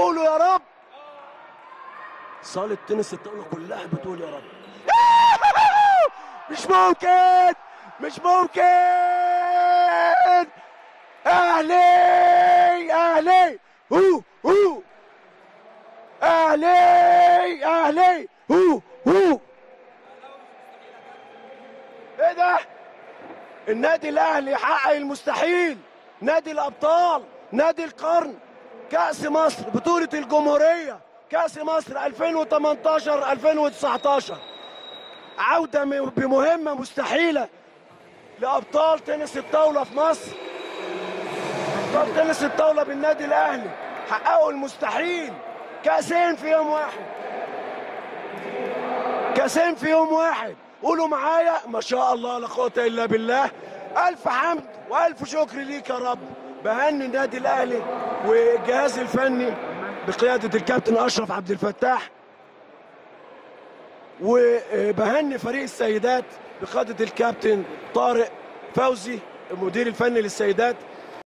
قولوا يا رب صالة تنس الطاولة كلها بتقول يا رب مش ممكن مش ممكن اهلي اهلي هو هو اهلي اهلي هو هو ايه ده النادي الاهلي حقق المستحيل نادي الابطال نادي القرن كاس مصر بطوله الجمهوريه كاس مصر 2018 2019 عوده م- بمهمه مستحيله لابطال تنس الطاوله في مصر ابطال تنس الطاوله بالنادي الاهلي حققوا المستحيل كاسين في يوم واحد كاسين في يوم واحد قولوا معايا ما شاء الله لا قوه الا بالله الف حمد والف شكر ليك يا رب بهني النادي الاهلي والجهاز الفني بقياده الكابتن اشرف عبد الفتاح وبهني فريق السيدات بقياده الكابتن طارق فوزي المدير الفني للسيدات